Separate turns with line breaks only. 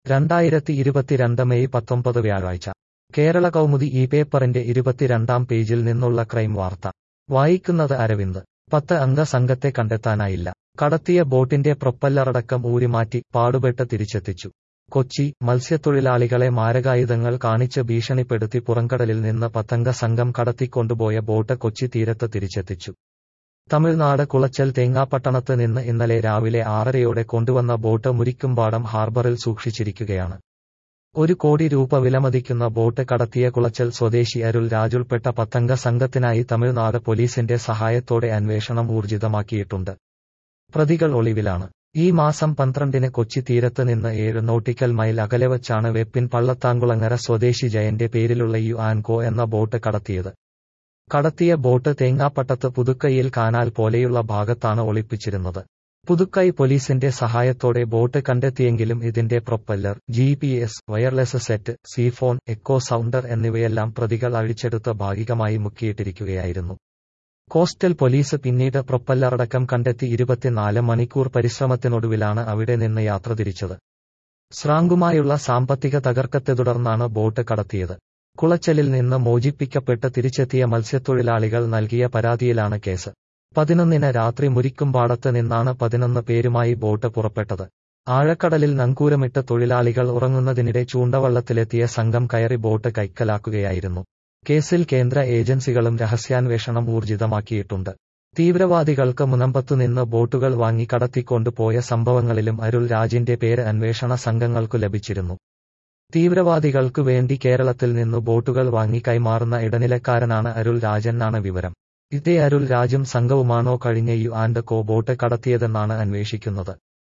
രണ്ടായിരത്തി ഇരുപത്തിരണ്ട് മെയ് പത്തൊമ്പത് വ്യാഴാഴ്ച കേരള കൗമുദി ഈ പേപ്പറിന്റെ ഇരുപത്തിരണ്ടാം പേജിൽ നിന്നുള്ള ക്രൈം വാർത്ത വായിക്കുന്നത് അരവിന്ദ് പത്ത് അംഗ സംഘത്തെ കണ്ടെത്താനായില്ല കടത്തിയ ബോട്ടിന്റെ പ്രൊപ്പല്ലറടക്കം ഊരിമാറ്റി പാടുപെട്ട് തിരിച്ചെത്തിച്ചു കൊച്ചി മത്സ്യത്തൊഴിലാളികളെ മാരകായുധങ്ങൾ കാണിച്ച് ഭീഷണിപ്പെടുത്തി പുറംകടലിൽ നിന്ന് പത്തംഗ സംഘം കടത്തിക്കൊണ്ടുപോയ ബോട്ട് കൊച്ചി തീരത്ത് തിരിച്ചെത്തിച്ചു തമിഴ്നാട് കുളച്ചൽ തേങ്ങാപ്പട്ടണത്ത് നിന്ന് ഇന്നലെ രാവിലെ ആറരയോടെ കൊണ്ടുവന്ന ബോട്ട് മുരിക്കുംപാടം ഹാർബറിൽ സൂക്ഷിച്ചിരിക്കുകയാണ് ഒരു കോടി രൂപ വിലമതിക്കുന്ന ബോട്ട് കടത്തിയ കുളച്ചൽ സ്വദേശി അരുൾ രാജുൾപ്പെട്ട പത്തംഗ സംഘത്തിനായി തമിഴ്നാട് പോലീസിന്റെ സഹായത്തോടെ അന്വേഷണം ഊർജിതമാക്കിയിട്ടുണ്ട് പ്രതികൾ ഒളിവിലാണ് ഈ മാസം പന്ത്രണ്ടിന് കൊച്ചി തീരത്ത് നിന്ന് ഏഴ് നോട്ടിക്കൽ മൈൽ അകലെ വച്ചാണ് വെപ്പിൻ പള്ളത്താങ്കുളങ്ങര സ്വദേശി ജയന്റെ പേരിലുള്ള യു ആൻകോ എന്ന ബോട്ട് കടത്തിയത് കടത്തിയ ബോട്ട് തേങ്ങാപ്പട്ടത്ത് പുതുക്കൈയിൽ കാനാൽ പോലെയുള്ള ഭാഗത്താണ് ഒളിപ്പിച്ചിരുന്നത് പുതുക്കൈ പോലീസിന്റെ സഹായത്തോടെ ബോട്ട് കണ്ടെത്തിയെങ്കിലും ഇതിന്റെ propeller G P S wireless set സീഫോൺ എക്കോ സൗണ്ടർ എന്നിവയെല്ലാം പ്രതികൾ അഴിച്ചെടുത്ത് ഭാഗികമായി മുക്കിയിട്ടിരിക്കുകയായിരുന്നു കോസ്റ്റൽ പോലീസ് പിന്നീട് പ്രൊപ്പല്ലറടക്കം കണ്ടെത്തി ഇരുപത്തിനാല് മണിക്കൂർ പരിശ്രമത്തിനൊടുവിലാണ് അവിടെ നിന്ന് യാത്ര തിരിച്ചത് സ്രാങ്കുമായുള്ള സാമ്പത്തിക തകർക്കത്തെ തുടർന്നാണ് ബോട്ട് കടത്തിയത് കുളച്ചലിൽ നിന്ന് മോചിപ്പിക്കപ്പെട്ട് തിരിച്ചെത്തിയ മത്സ്യത്തൊഴിലാളികൾ നൽകിയ പരാതിയിലാണ് കേസ് പതിനൊന്നിന് രാത്രി മുരിക്കുംപാടത്ത് നിന്നാണ് പതിനൊന്ന് പേരുമായി ബോട്ട് പുറപ്പെട്ടത് ആഴക്കടലിൽ നങ്കൂരമിട്ട് തൊഴിലാളികൾ ഉറങ്ങുന്നതിനിടെ ചൂണ്ടവള്ളത്തിലെത്തിയ സംഘം കയറി ബോട്ട് കൈക്കലാക്കുകയായിരുന്നു കേസിൽ കേന്ദ്ര ഏജൻസികളും രഹസ്യാന്വേഷണം ഊർജിതമാക്കിയിട്ടുണ്ട് തീവ്രവാദികൾക്ക് മുനമ്പത്തുനിന്ന് ബോട്ടുകൾ വാങ്ങി കടത്തിക്കൊണ്ടുപോയ സംഭവങ്ങളിലും അരുൾ രാജിന്റെ പേര് അന്വേഷണ സംഘങ്ങൾക്കു ലഭിച്ചിരുന്നു തീവ്രവാദികൾക്കു വേണ്ടി കേരളത്തിൽ നിന്നു ബോട്ടുകൾ വാങ്ങി കൈമാറുന്ന ഇടനിലക്കാരനാണ് അരുൾ രാജെന്നാണ് വിവരം ഇതേ അരുൾ രാജും സംഘവുമാണോ കഴിഞ്ഞ യു ആൻഡ് കോ ബോട്ട് കടത്തിയതെന്നാണ് അന്വേഷിക്കുന്നത്